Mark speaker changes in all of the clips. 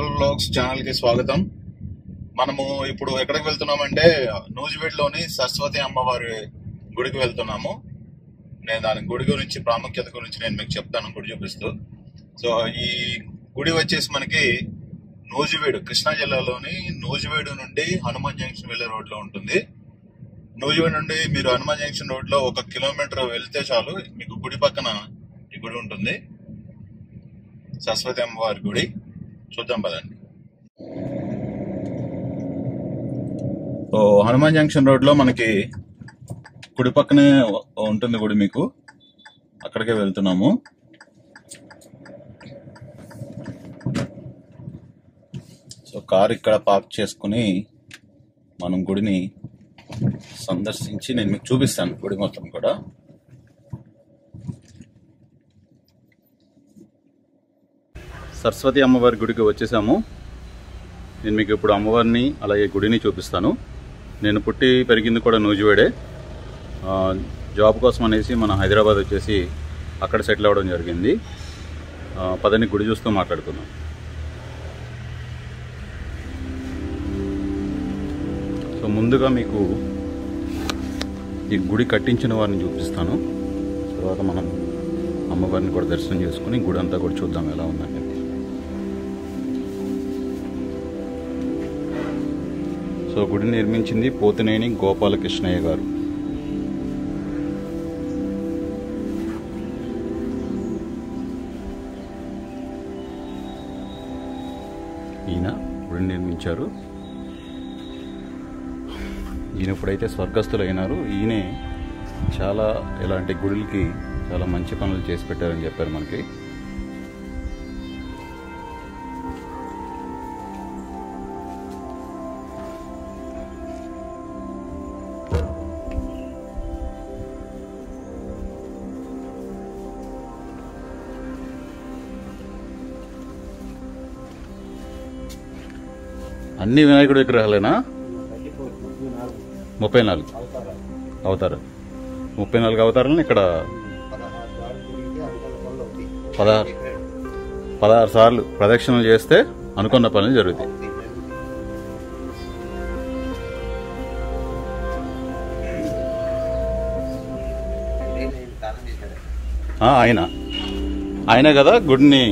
Speaker 1: Travel blogs channel కి స్వాగతం మనము ఇప్పుడు ఎక్కడికి వెళ్తున్నామంటే నూజివీడ్లోని సరస్వతి అమ్మవారి గుడికి వెళ్తున్నాము నేను దాని గుడి గురించి ప్రాముఖ్యత గురించి నేను మీకు చెప్తాను గుడి చూపిస్తూ సో ఈ గుడి వచ్చేసి మనకి నూజివీడు కృష్ణా జిల్లాలోని నూజివీడు నుండి హనుమాన్ జంక్షన్ వెళ్ళే రోడ్ లో ఉంటుంది నూజివీడు నుండి మీరు హనుమాన్ జంక్షన్ రోడ్ లో ఒక కిలోమీటర్ వెళ్తే చాలు మీకు గుడి పక్కన ఈ గుడి ఉంటుంది సరస్వతి అమ్మవారి గుడి చూద్దాం పదండి సో హనుమాన్ జంక్షన్ రోడ్ లో మనకి కుడి పక్కనే ఉంటుంది గుడి మీకు అక్కడికే వెళ్తున్నాము సో కార్ ఇక్కడ పార్క్ చేసుకుని మనం గుడిని సందర్శించి నేను మీకు చూపిస్తాను గుడి మొత్తం కూడా సరస్వతి అమ్మవారి గుడికి వచ్చేసాము నేను మీకు ఇప్పుడు అమ్మవారిని అలాగే గుడిని చూపిస్తాను నేను పుట్టి పెరిగింది కూడా నూజివేడే ఆ, జాబ్ కోసం అనేసి మన హైదరాబాద్ వచ్చేసి అక్కడ సెటిల్ అవ్వడం జరిగింది ఆ, పదని గుడి చూస్తూ మాట్లాడుకుందాం సో ముందుగా మీకు ఈ గుడి కట్టించిన వారిని చూపిస్తాను తర్వాత మనం అమ్మవారిని కూడా దర్శనం చేసుకుని గుడి అంతా కూడా చూద్దాం ఎలా ఉందని సో గుడి నిర్మించింది పోతినేని గోపాలకృష్ణయ్య గారు ఈయన గుడి నిర్మించారు ఈయన ఇప్పుడైతే స్వర్గస్థులు అయినారు ఈయనే చాలా ఇలాంటి గుడులకి చాలా మంచి పనులు చేసి పెట్టారని చెప్పారు మనకి అన్ని వినాయకుడి విగ్రహాలేనా ముప్పై నాలుగు అవతారం ముప్పై నాలుగు అవతారాలను ఇక్కడ పదహారు పదహారు సార్లు ప్రదక్షిణలు చేస్తే అనుకున్న పనులు జరుగుతాయి ఆ, ఆయన ఆయనే కదా గుడిని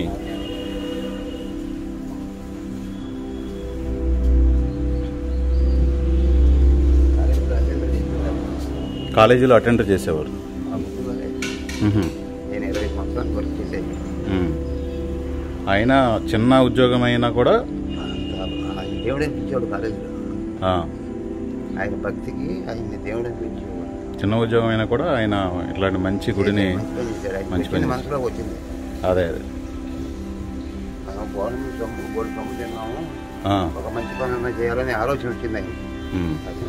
Speaker 1: కాలేజీలో అటెండ్ చేసేవారు మ్హూ.
Speaker 2: నేను ఇరవై సంవత్సరాలు వర్క్ చేసేది
Speaker 1: మ్. ఆయన చిన్న ఉద్యోగం అయినా కూడా
Speaker 2: ఆయన దేవుడే పిలిచేవాడు కాలేజీలో
Speaker 1: ఆ,
Speaker 2: ఆయన భక్తికి ఆయన దేవుడే పిలిచేవాడు
Speaker 1: చిన్న ఉద్యోగం అయినా కూడా ఆయన ఇట్లాంటి మంచి గుడిని
Speaker 2: మంచి పని చేశాడు ఆయన
Speaker 1: మంచి పని
Speaker 2: పెట్టిన
Speaker 1: చేశాడు.
Speaker 2: మనసులో వచ్చింది
Speaker 1: అదే అదే
Speaker 2: మనం గోడము సొమ్ము గోడు సొమ్ము తిన్నాము
Speaker 1: ఆ,
Speaker 2: ఒక మంచి పని అన్నా చేయాలనే ఆలోచన వచ్చింది ఆయన
Speaker 1: మ్.
Speaker 2: అది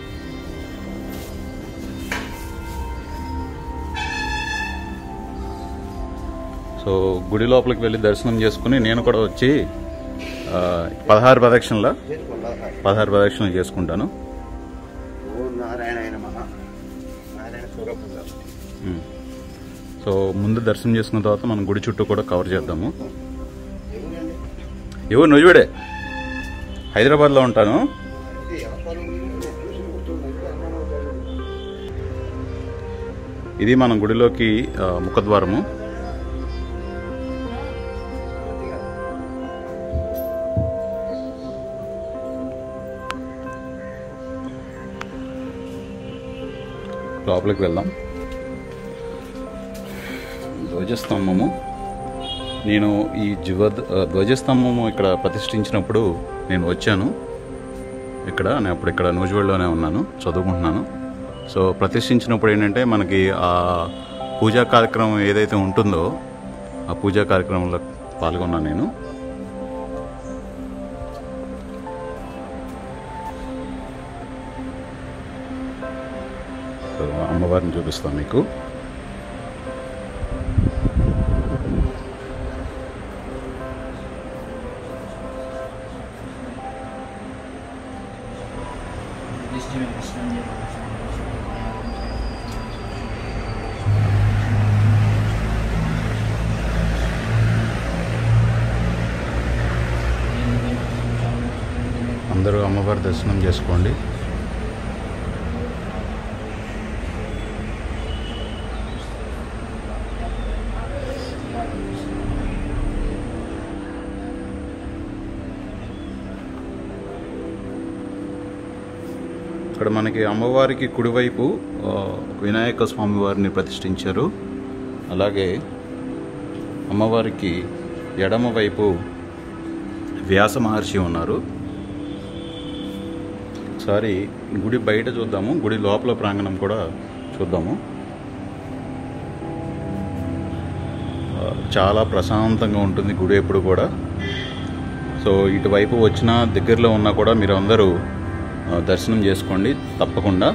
Speaker 1: సో గుడి లోపలికి వెళ్ళి దర్శనం చేసుకుని నేను కూడా వచ్చి ఆ, పదహారు ప్రదక్షిణల
Speaker 2: చేసుకుంటా
Speaker 1: పదహారు ప్రదక్షిణలు చేసుకుంటాను
Speaker 2: ఓం నారాయణ ఆయన మహా నారాయణ స్వరూపం
Speaker 1: మ్. సో ముందు దర్శనం చేసుకున్న తర్వాత మనం గుడి చుట్టూ కూడా కవర్ చేద్దాము
Speaker 2: ఎవరండి
Speaker 1: ఎవరు నువ్వుడే హైదరాబాద్లో ఉంటాను
Speaker 2: ఇది ఎవరు చూసి కూర్చున్నారు
Speaker 1: ఇది మనం గుడిలోకి ఆ, ముఖద్వారము లోపలికి వెళ్దాం ధ్వజస్తంభము నేను ఈ ధ్వ ధ్వజస్తంభము ఇక్కడ ప్రతిష్ఠించినప్పుడు నేను వచ్చాను ఇక్కడ నేను అప్పుడు ఇక్కడ నూజివేడ్లోనే ఉన్నాను చదువుకుంటున్నాను సో ప్రతిష్ఠించినప్పుడు ఏంటంటే మనకి ఆ పూజా కార్యక్రమం ఏదైతే ఉంటుందో ఆ పూజా కార్యక్రమంలో పాల్గొన్నాను నేను సో అమ్మవారిని చూపిస్తాను మీకు
Speaker 3: నేను
Speaker 1: అందరూ అమ్మవారి దర్శనం చేసుకోండి ఇక్కడ మనకి అమ్మవారికి కుడివైపు ఆ, వినాయక స్వామి వారిని ప్రతిష్ఠించారు అలాగే అమ్మవారికి ఎడమ వైపు వ్యాస మహర్షి ఉన్నారు ఒకసారి గుడి బయట చూద్దాము గుడి లోపల ప్రాంగణం కూడా చూద్దాము ఆ, చాలా ప్రశాంతంగా ఉంటుంది గుడి ఎప్పుడు కూడా సో ఇటువైపు వచ్చిన దగ్గరలో ఉన్నా కూడా మీరు అందరూ ఆ, దర్శనం చేసుకోండి తప్పకుండా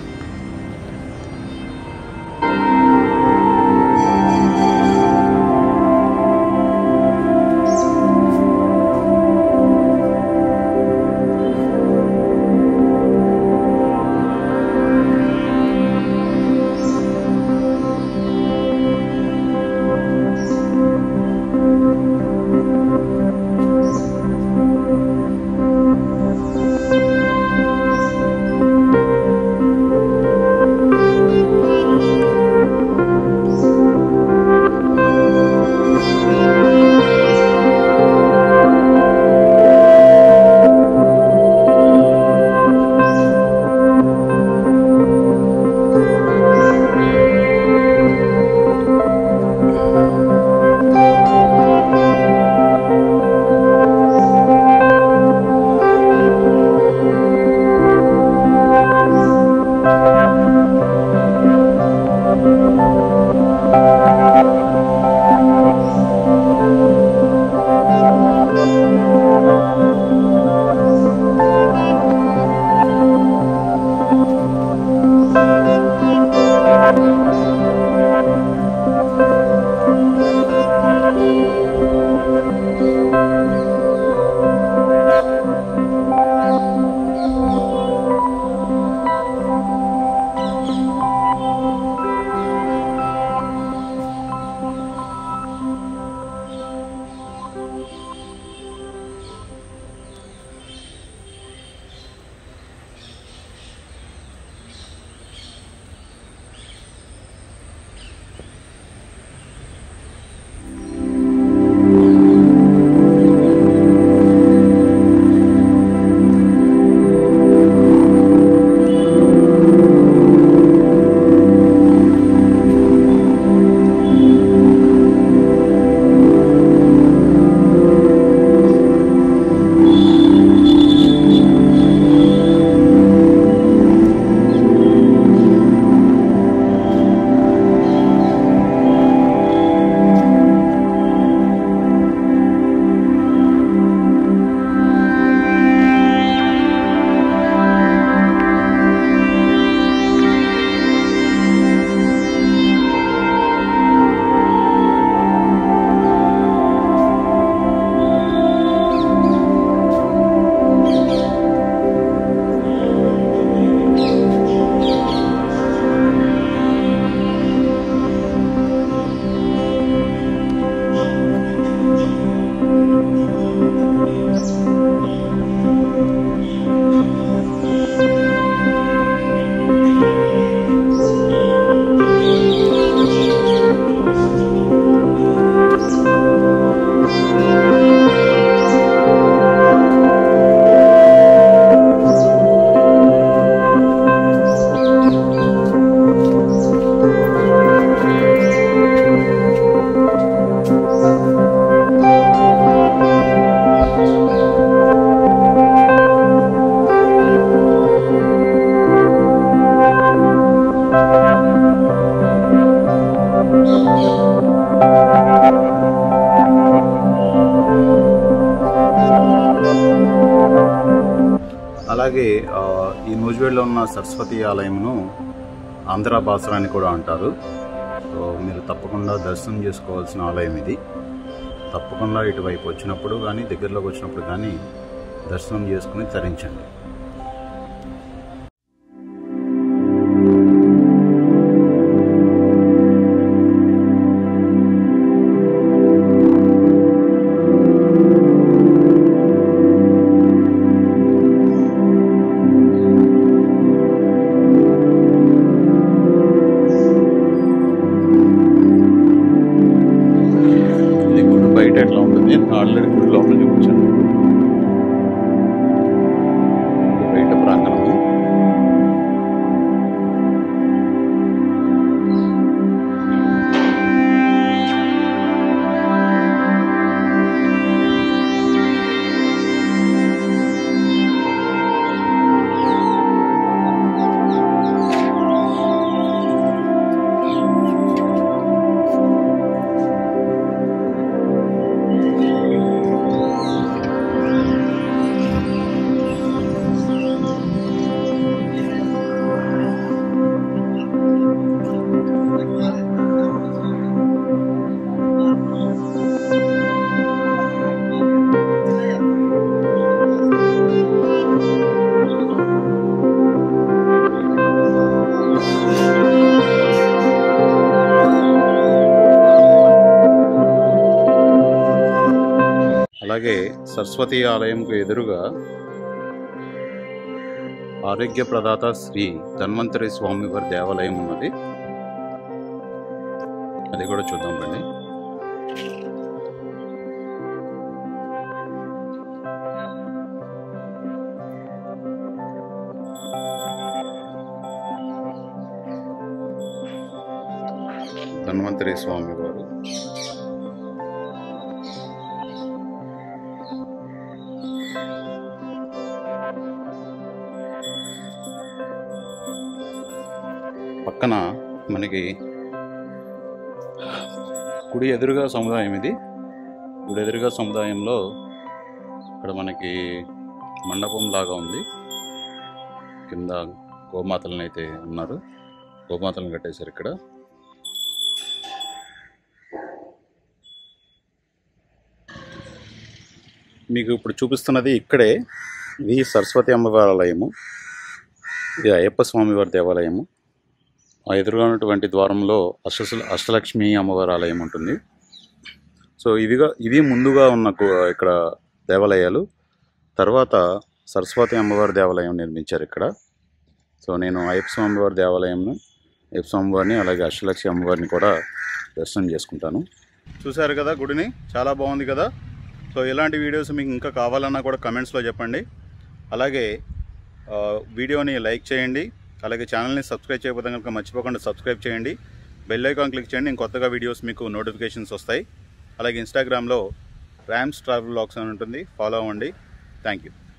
Speaker 1: అలాగే ఆ, ఈ నూజివేడ్లో ఉన్న సరస్వతి ఆలయంను ఆంధ్ర బాసర అని కూడా అంటారు సో మీరు తప్పకుండా దర్శనం చేసుకోవాల్సిన ఆలయం ఇది తప్పకుండా ఇటువైపు వచ్చినప్పుడు కానీ దగ్గరలోకి వచ్చినప్పుడు కానీ దర్శనం చేసుకుని తరించండి సరస్వతి ఆలయంకు ఎదురుగా ఆరోగ్య ప్రదాత శ్రీ ధన్వంతరి స్వామివారి దేవాలయం ఉన్నది అది కూడా చూద్దాం రండి ధన్వంతరి స్వామి వారు పక్కన మనకి గుడి ఎదురుగా సముదాయం ఇది గుడి ఎదురుగా సముదాయంలో ఇక్కడ మనకి మండపం లాగా ఉంది కింద గోమాతలను అయితే ఉన్నారు గోమాతలను కట్టేశారు ఇక్కడ మీకు ఇప్పుడు చూపిస్తున్నది ఇక్కడే ఇది సరస్వతి అమ్మవారి ఆలయము ఇది అయ్యప్ప స్వామి వారి దేవాలయము ఆ ఎదురుగా ఉన్నటువంటి ద్వారంలో అష్ట అష్టలక్ష్మి అమ్మవారి ఆలయం ఉంటుంది సో ఇదిగా ఇది ముందుగా ఉన్న గు- ఇక్కడ దేవాలయాలు తర్వాత సరస్వతి అమ్మవారి దేవాలయం నిర్మించారు ఇక్కడ సో నేను అయ్యప్ప స్వామి వారి దేవాలయంను అయ్యప్ప స్వామి వారిని అలాగే అష్టలక్ష్మి అమ్మవారిని కూడా దర్శనం చేసుకుంటాను చూశారు కదా గుడిని చాలా బాగుంది కదా సో ఇలాంటి వీడియోస్ మీకు ఇంకా కావాలన్నా కూడా కమెంట్స్లో చెప్పండి అలాగే ఆ, వీడియోని లైక్ చేయండి అలాగే ఛానల్ని సబ్స్క్రైబ్ చేయకపోతే కనుక మర్చిపోకుండా సబ్స్క్రైబ్ చేయండి బెల్ ఐకాన్ క్లిక్ చేయండి నేను కొత్తగా వీడియోస్ మీకు నోటిఫికేషన్స్ వస్తాయి అలాగే ఇన్స్టాగ్రామ్లో ర్యామ్స్ ట్రావెల్ బ్లాగ్స్ అని ఉంటుంది ఫాలో అవ్వండి థ్యాంక్ యూ